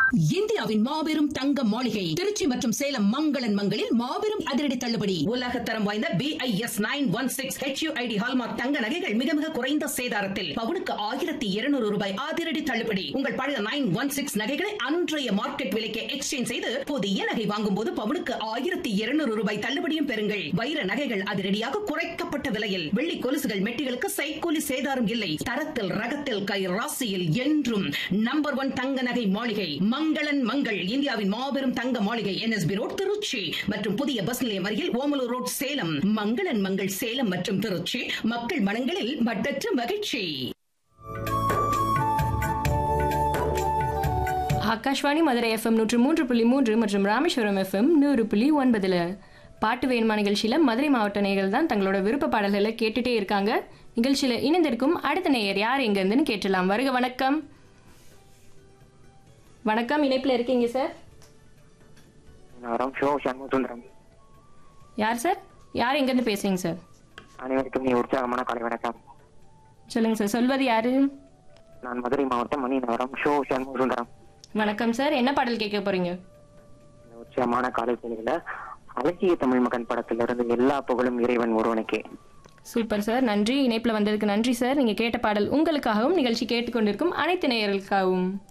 இந்தியாவின் மாபெரும் தங்க மாளிகை திருச்சி மற்றும் சேலம் மங்களன் மங்களில் மாபெரும் அதிரடி தள்ளுபடி உலக தரம் வாய்ந்த B I S nine one six HUID hallmark தங்க நகைகள் மிக மிக குறைந்த சேதாரத்தில் பவுனுக்கு ஆயிரத்தி இருநூறு ரூபாய் அதிரடி தள்ளுபடி உங்கள் பழைய நைன் ஒன் சிக்ஸ் நகைகளை அன்றைய மார்க்கெட் விலைக்கு எக்ஸ்சேஞ்ச் செய்து புதிய நகை வாங்கும் போது பவுனுக்கு ஆயிரத்தி இருநூறு ரூபாய் தள்ளுபடியும் பெறுங்கள் வைர நகைகள் அதிரடியாக குறைக்கப்பட்ட விலையில் வெள்ளி கொலுசுகள் மெட்டிகளுக்கு சைக்கூலி சேதாரம் இல்லை தரத்தில் ரகத்தில் கை ராசியில் என்றும் நம்பர் ஒன் தங்க நகை மாளிகை மங்களன் மங்கள் இந்தியாவின் மாபெரும் தங்க மாளிகை என்எஸ்பி ரோட் திருச்சி மற்றும் புதிய பஸ் நிலையம் அருகில் ஓமலூர் ரோட் சேலம் மங்களன் மங்கள் சேலம் மற்றும் திருச்சி மக்கள் மனங்களில் மட்டற்ற மகிழ்ச்சி ஆகாஷ்வாணி மதுரை எஃப்எம் நூற்று மூன்று புள்ளி மூன்று மற்றும் ராமேஸ்வரம் எஃப்எம் நூறு புள்ளி ஒன்பதுல பாட்டு வேணுமா நிகழ்ச்சியில் மதுரை மாவட்ட நேயர்கள் தான் தங்களோட விருப்ப பாடல்களை கேட்டுட்டே இருக்காங்க நிகழ்ச்சியில் இணைந்திருக்கும் அடுத்த நேயர் யார் எங்கேருந்துன்னு கேட்டலாம் வருக வணக்கம் வணக்கம் இணைப்பில் இருக்கீங்க சார் வரம் ஷோ சண்முகசுந்தரம் யார் சார் யார் எங்கேருந்து பேசுறீங்க சார் அனைவருக்கும் நீ உற்சாகமான காலை வணக்கம் சொல்லுங்க சார் சொல்வது யாரு நான் மதுரை மாவட்டம் மணி நகரம் ஷோ சண்முகசுந்தரம் வணக்கம் சார் என்ன பாடல் கேட்க போறீங்க இந்த உற்சாகமான காலை பொழுதுல அழகிய தமிழ் மகன் படத்திலிருந்து எல்லா புகழும் இறைவன் ஒருவனுக்கே சூப்பர் சார் நன்றி இணைப்பில் வந்ததுக்கு நன்றி சார் நீங்கள் கேட்ட பாடல் உங்களுக்காகவும் நிகழ்ச்சி கேட்டுக்கொண்டிருக்கும் அனைத்து நேயர்களுக்காகவும்